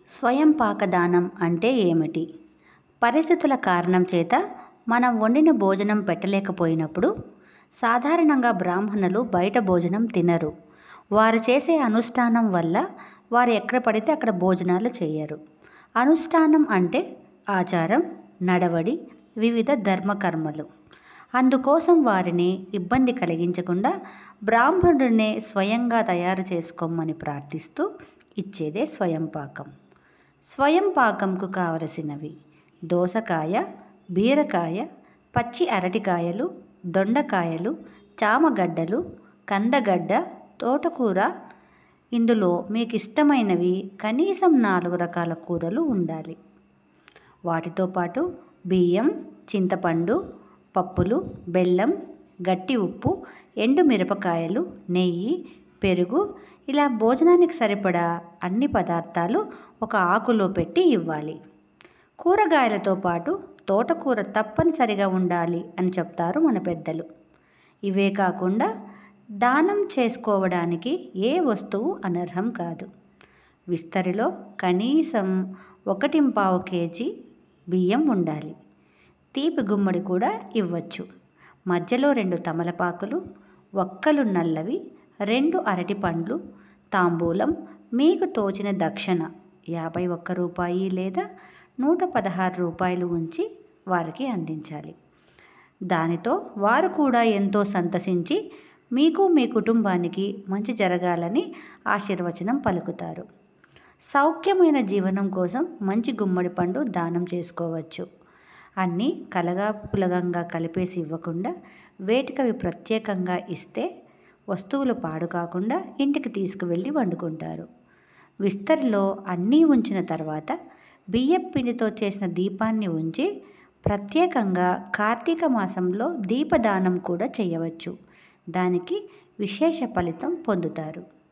స్వయం పాకదానం అంటే ఏమిటి పరిస్థితుల కారణం చేత మనం వండిన భోజనం పెట్టలేకపోయినప్పుడు సాధారణంగా బ్రాహ్మణులు బయట భోజనం తినరు వారు చేసే అనుష్ఠానం వల్ల వారు ఎక్కడ పడితే అక్కడ భోజనాలు చేయరు అనుష్ఠానం అంటే ఆచారం నడవడి వివిధ ధర్మకర్మలు అందుకోసం వారిని ఇబ్బంది కలిగించకుండా బ్రాహ్మణుడినే స్వయంగా తయారు చేసుకోమని ప్రార్థిస్తూ ఇచ్చేదే స్వయం పాకం స్వయం పాకంకు కావలసినవి దోసకాయ బీరకాయ పచ్చి అరటికాయలు దొండకాయలు చామగడ్డలు కందగడ్డ తోటకూర ఇందులో మీకు ఇష్టమైనవి కనీసం నాలుగు రకాల కూరలు ఉండాలి వాటితో పాటు బియ్యం చింతపండు పప్పులు బెల్లం గట్టి ఉప్పు ఎండు మిరపకాయలు నెయ్యి పెరుగు ఇలా భోజనానికి సరిపడా అన్ని పదార్థాలు ఒక ఆకులో పెట్టి ఇవ్వాలి కూరగాయలతో పాటు తోటకూర తప్పనిసరిగా ఉండాలి అని చెప్తారు మన పెద్దలు ఇవే కాకుండా దానం చేసుకోవడానికి ఏ వస్తువు అనర్హం కాదు విస్తరిలో కనీసం ఒకటింపావు కేజీ బియ్యం ఉండాలి తీపి గుమ్మడి కూడా ఇవ్వచ్చు మధ్యలో రెండు తమలపాకులు ఒక్కలు నల్లవి రెండు అరటి పండ్లు తాంబూలం మీకు తోచిన దక్షిణ యాభై ఒక్క రూపాయి లేదా నూట పదహారు రూపాయలు ఉంచి వారికి అందించాలి దానితో వారు కూడా ఎంతో సంతసించి మీకు మీ కుటుంబానికి మంచి జరగాలని ఆశీర్వచనం పలుకుతారు సౌఖ్యమైన జీవనం కోసం మంచి గుమ్మడి పండు దానం చేసుకోవచ్చు అన్నీ కలగా పులగంగా కలిపేసి ఇవ్వకుండా వేటికవి ప్రత్యేకంగా ఇస్తే వస్తువులు పాడు కాకుండా ఇంటికి తీసుకువెళ్ళి వండుకుంటారు విస్తరిలో అన్నీ ఉంచిన తర్వాత బియ్యం పిండితో చేసిన దీపాన్ని ఉంచి ప్రత్యేకంగా కార్తీక మాసంలో దీపదానం కూడా చేయవచ్చు దానికి విశేష ఫలితం పొందుతారు